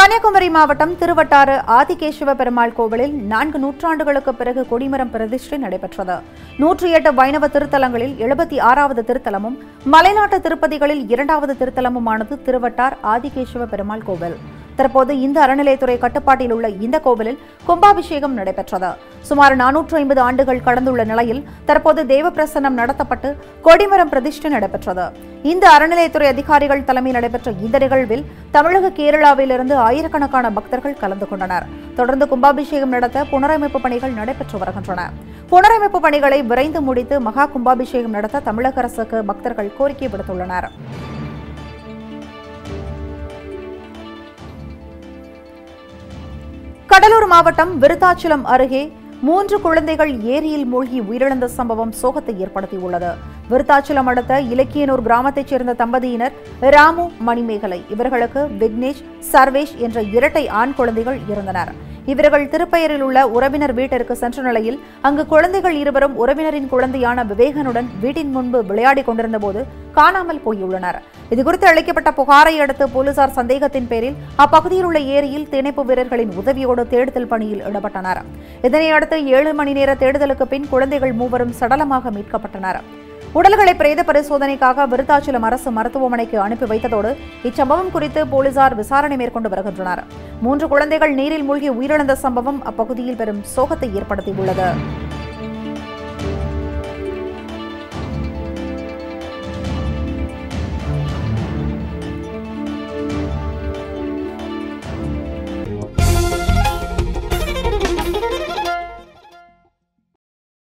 கன்னியாகுமரி மாவட்டம் திருவட்டாறு ஆதிகேசவ பெருமாள் கோவிலில் நான்கு நூற்றாண்டுகளுக்கு பிறகு கொடிமரம் பிரதிஷ்டை நடைபெற்றது நூற்றி எட்டு வைணவ திருத்தலங்களில் எழுபத்தி ஆறாவது திருத்தலமும் மலைநாட்டு திருப்பதிகளில் இரண்டாவது திருத்தலமுமானது திருவட்டார் ஆதிகேசவ பெருமாள் கோவில் தற்போது இந்த அறநிலையத்துறை கட்டுப்பாட்டில் உள்ள இந்த கோவிலில் கும்பாபிஷேகம் நடைபெற்றது சுமார் நானூற்று ஐம்பது ஆண்டுகள் கடந்துள்ள நிலையில் தற்போது தேவப்பிரசன்னம் நடத்தப்பட்டு கொடிமரம் பிரதிஷ்டை நடைபெற்றது இந்த அறநிலையத்துறை அதிகாரிகள் தலைமையில் நடைபெற்ற இந்த நிகழ்வில் தமிழக கேரளாவிலிருந்து ஆயிரக்கணக்கான பக்தர்கள் கலந்து கொண்டனர் தொடர்ந்து கும்பாபிஷேகம் நடத்த புனரமைப்பு பணிகள் நடைபெற்று வருகின்றன புனரமைப்பு பணிகளை விரைந்து முடித்து மகா கும்பாபிஷேகம் நடத்த தமிழக அரசுக்கு பக்தர்கள் கோரிக்கை விடுத்துள்ளனர் கடலூர் மாவட்டம் விருத்தாச்சலம் அருகே மூன்று குழந்தைகள் ஏரியில் மூழ்கி உயிரிழந்த சம்பவம் சோகத்தை ஏற்படுத்தியுள்ளது விருத்தாச்சலம் அடுத்த இலக்கியனூர் கிராமத்தைச் சேர்ந்த தம்பதியினர் ராமு மணிமேகலை இவர்களுக்கு விக்னேஷ் சர்வேஷ் என்ற இரட்டை ஆண் குழந்தைகள் இருந்தனர் இவர்கள் திருப்பெயரில் உள்ள உறவினர் வீட்டிற்கு சென்ற நிலையில் அங்கு குழந்தைகள் இருவரும் உறவினரின் குழந்தையான விவேகனுடன் வீட்டின் முன்பு விளையாடிக் கொண்டிருந்தபோது காணாமல் போயுள்ளனர் இதுகுறித்து அளிக்கப்பட்ட புகாரை அடுத்து போலீசார் சந்தேகத்தின் பேரில் அப்பகுதியில் உள்ள ஏரியில் தீயணைப்பு வீரர்களின் உதவியோடு தேடுதல் பணியில் ஈடுபட்டனர் இதனையடுத்து ஏழு மணி நேர தேடுதலுக்கு பின் குழந்தைகள் மூவரும் சடலமாக மீட்கப்பட்டனர் உடல்களை பிரேத பரிசோதனைக்காக விருத்தாச்சலம் அரசு மருத்துவமனைக்கு அனுப்பி வைத்ததோடு இச்சம்பவம் குறித்து போலீசார் விசாரணை மேற்கொண்டு வருகின்றனர் மூன்று குழந்தைகள் நீரில் மூழ்கி உயிரிழந்த சம்பவம் அப்பகுதியில் பெரும் சோகத்தை ஏற்படுத்தியுள்ளது